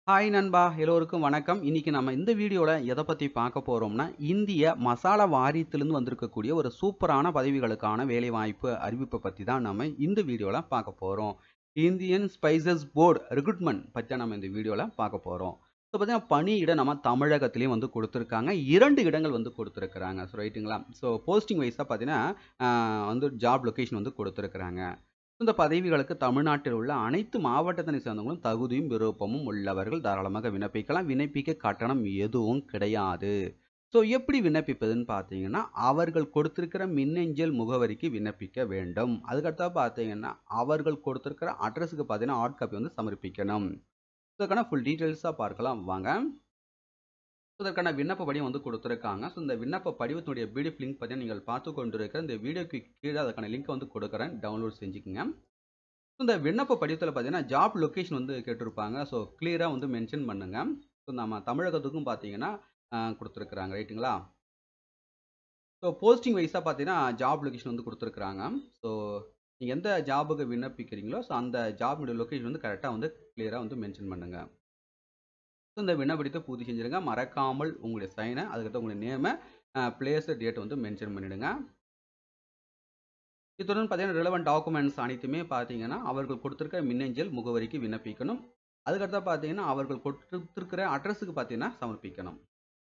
hi நண்பா எல்லோருக்கும் வணக்கம் இன்னைக்கு நம்ம இந்த வீடியோவில் எதை பற்றி பார்க்க போகிறோம்னா இந்திய மசாலா வாரியத்திலிருந்து வந்திருக்கக்கூடிய ஒரு சூப்பரான பதவிகளுக்கான வேலைவாய்ப்பு அறிவிப்பை பற்றி தான் நம்ம இந்த வீடியோவில் பார்க்க போகிறோம் இந்தியன் ஸ்பைசஸ் போர்டு ரெக்ரூட்மெண்ட் பற்றி நம்ம இந்த வீடியோவில் பார்க்க போகிறோம் ஸோ பார்த்தீங்கன்னா பணியிடம் நம்ம தமிழகத்துலேயும் வந்து கொடுத்துருக்காங்க இரண்டு இடங்கள் வந்து கொடுத்துருக்குறாங்க ஸோ ரைட்டுங்களா ஸோ போஸ்டிங் வைஸாக பார்த்தீங்கன்னா ஆஹ், வந்து ஜாப் லொகேஷன் வந்து கொடுத்துருக்குறாங்க இந்த பதவிகளுக்கு தமிழ்நாட்டில் உள்ள அனைத்து மாவட்டத்தினை சேர்ந்தவங்களும் தகுதியும் விருப்பமும் உள்ளவர்கள் தாராளமாக விண்ணப்பிக்கலாம் விண்ணப்பிக்க கட்டணம் எதுவும் கிடையாது ஸோ எப்படி விண்ணப்பிப்பதுன்னு பார்த்தீங்கன்னா அவர்கள் கொடுத்திருக்கிற மின்னஞ்சல் முகவரிக்கு விண்ணப்பிக்க வேண்டும் அதுக்கடுத்தா பார்த்தீங்கன்னா அவர்கள் கொடுத்திருக்கிற அட்ரஸுக்கு பார்த்தீங்கன்னா ஹார்ட் காப்பி வந்து சமர்ப்பிக்கணும் இதற்கான ஃபுல் டீட்டெயில்ஸாக பார்க்கலாம் வாங்க ஸோ இதற்கான விண்ணப்ப படிவம் வந்து கொடுத்துருக்காங்க ஸோ இந்த விண்ணப்ப படிவத்தினுடைய பிடிஎஃப் லிங்க் பார்த்தீங்கன்னா நீங்கள் பார்த்து கொண்டிருக்கிற இந்த வீடியோக்கு கீழே அதுக்கான லிங்க் வந்து கொடுக்குறேன் டவுன்லோட் செஞ்சுக்கோங்க ஸோ இந்த விண்ணப்ப படிவத்தில் பார்த்தீங்கன்னா ஜாப் லொக்கேஷன் வந்து கேட்டிருப்பாங்க ஸோ கிளியராக வந்து மென்ஷன் பண்ணுங்க ஸோ நம்ம தமிழகத்துக்கும் பார்த்தீங்கன்னா ஆஹ், கொடுத்துருக்குறாங்க ரைட்டுங்களா ஸோ போஸ்டிங் வைஸாக பார்த்தீங்கன்னா ஜாப் லொக்கேஷன் வந்து கொடுத்துருக்குறாங்க ஸோ நீங்கள் எந்த ஜாபுக்கு விண்ணப்பிக்கிறீங்களோ ஸோ அந்த ஜாபுடைய லொக்கேஷன் வந்து கரெக்டாக வந்து கிளியராக வந்து மென்ஷன் பண்ணுங்க ஸோ இந்த விண்ணப்படித்தை பூர்த்தி செஞ்சிருங்க மறக்காமல் உங்களுடைய சைனை அதுக்கடுத்து உங்களுடைய நேமை பிளேஸ் டேட் வந்து மென்ஷன் பண்ணிடுங்க இத்துடன் பார்த்தீங்கன்னா ரிலவெண்ட் டாக்குமெண்ட்ஸ் அனைத்துமே பார்த்தீங்கன்னா அவர்கள் கொடுத்துருக்க மின்னஞ்சல் முகவரிக்கு விண்ணப்பிக்கணும் அதுக்கடுத்து பார்த்தீங்கன்னா அவர்கள் கொடுத்துருக்கிற அட்ரஸுக்கு பார்த்தீங்கன்னா சமர்ப்பிக்கணும்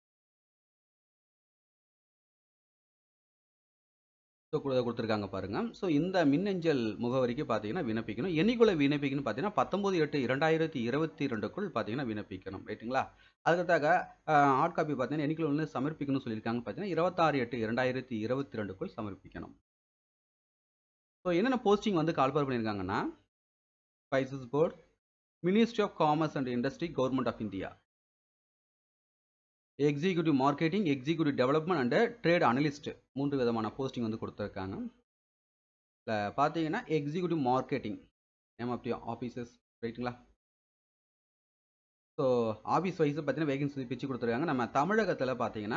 ஸோ கொடுத்துருக்காங்க பாருங்க ஸோ இந்த மின்னஞ்சல் முகவரிக்கு பார்த்தீங்கன்னா விண்ணப்பிக்கணும் என்னைக்குள்ள விண்ணப்பிக்கணும் பார்த்தீங்கன்னா பத்தொன்பது எட்டு இரண்டாயிரத்தி இருபத்தி ரெண்டுக்குள் பார்த்தீங்கன்னா விண்ணப்பிக்கணும் ரைட்டுங்களா அதுக்கடுத்தாக ஹார்ட் காப்பி பார்த்தீங்கன்னா என்னைக்குள்ள வந்து சமர்ப்பிக்கணும்னு சொல்லியிருக்காங்க பார்த்தீங்கன்னா இருபத்தாறு எட்டு இரண்டாயிரத்தி இருபத்தி ரெண்டுக்குள் சமர்ப்பிக்கணும் ஸோ என்னென்ன போஸ்டிங் வந்து கால்பார் பண்ணியிருக்காங்கன்னா spices board ministry of commerce and industry government of India executive marketing executive development and trade analyst மூன்று விதமான போஸ்டிங் வந்து கொடுத்துருக்காங்க இல்லை பார்த்தீங்கன்னா executive marketing name of the offices ரைட்டுங்களா ஸோ ஆஃபீஸ் வைஸ் பார்த்தீங்கன்னா வேகன்சி பிச்சு கொடுத்துருக்காங்க நம்ம தமிழகத்தில் பார்த்தீங்கன்னா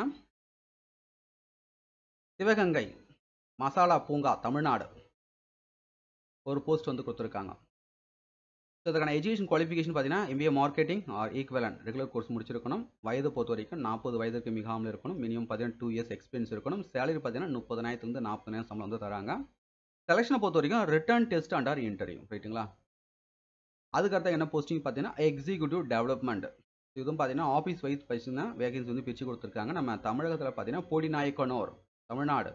சிவகங்கை மசாலா பூங்கா தமிழ்நாடு ஒரு போஸ்ட் வந்து கொடுத்துருக்காங்க ஸோ இதுக்கான எஜுகேஷன் குவாலிஃபிகேஷன் பார்த்தீங்கன்னா MBA marketing or equivalent regular course முடிச்சிருக்கணும் வயது பொறுத்த வரைக்கும் நாற்பது வயதுக்கு மிகாமல் இருக்கணும் மினிமம் பார்த்தீங்கன்னா டூ இயர்ஸ் எக்ஸ்பீரியன்ஸ் இருக்கணும் சேலரி பார்த்தீங்கன்னா முப்பதனாயிரத்துலேருந்து நாற்பதாயிரம் சம்பளம் வந்து தராங்க செலெக்ஷனை பொறுத்த வரைக்கும் written test and or interview ரைட்டுங்களா அதுக்கடுத்த என்ன போஸ்டிங் பார்த்தீங்கன்னா எக்ஸிக்யூட்டிவ் டெவலப்மெண்ட் இதுவும் பார்த்தீங்கன்னா ஆஃபீஸ் வைஸ் பார்த்தீங்கன்னா வேகன்சி வந்து பிரித்து கொடுத்துருக்காங்க நம்ம தமிழகத்தில் பார்த்தீங்கன்னா போடிநாயக்கனூர் தமிழ்நாடு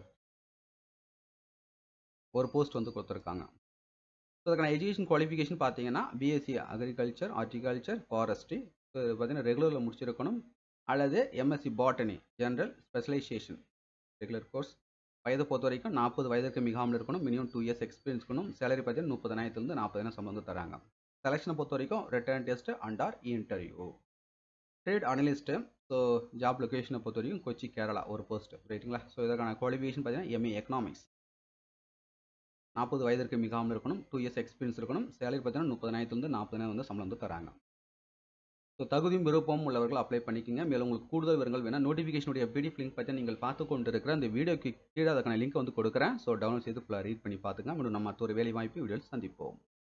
ஒரு போஸ்ட் வந்து கொடுத்துருக்காங்க ஸோ அதுக்கான எஜுகேஷன் குவாலிஃபிகேஷன் பார்த்தீங்கன்னா BSc agriculture horticulture forestry so இது பார்த்தீங்கன்னா ரெகுலரில் முடிச்சிருக்கணும் அல்லது MSc botany general specialisation regular course வயதை பொறுத்த வரைக்கும் நாற்பது வயதுக்கு மிகாமல் இருக்கணும் மினிமம் டூ இயர்ஸ் எக்ஸ்பீரியன்ஸ் இருக்கணும் சேலரி பார்த்தீங்கன்னா முப்பதாயிரத்துலேருந்து நாற்பதாயிரம் சம்பளம் வந்து தராங்க செலெக்ஷனை பொறுத்த வரைக்கும் written test and or interview trade analyst so job லொக்கேஷனை பொறுத்த வரைக்கும் கொச்சி கேரளா ஒரு போஸ்ட் ரைட்டுங்களா ஸோ இதற்கான குவாலிஃபிகேஷன் பார்த்தீங்கன்னா எம்ஏ எக்கனாமிக்ஸ் நாற்பது வயதிற்கு மிகாமல் இருக்கணும் டூ இயர்ஸ் எக்ஸ்பீரியன்ஸ் இருக்கணும் சேலரி பார்த்தீங்கன்னா முப்பதாயிரத்துலேருந்து நாற்பதாயிரம் வந்து சம்பளம் வந்து தராங்க ஸோ தகுதியும் விருப்பமும் உள்ளவர்கள் அப்ளை பண்ணிக்கோங்க மேலும் உங்களுக்கு கூடுதல் விவரங்கள் வேணால் நோட்டிஃபிகேஷனுடைய பிடிஎஃப் லிங்க் பற்றி நீங்கள் பார்த்து கொண்டு இருக்கிற அந்த வீடியோக்கு கீழே அதுக்கான லிங்க் வந்து கொடுக்குறேன் ஸோ டவுன்லோட் செய்து ஃபுல்லாக ரீட் பண்ணி பார்த்துங்க மீண்டும் நம்ம மற்றொரு வேலை வாய்ப்பு வீடியோவில் சந்திப்போம்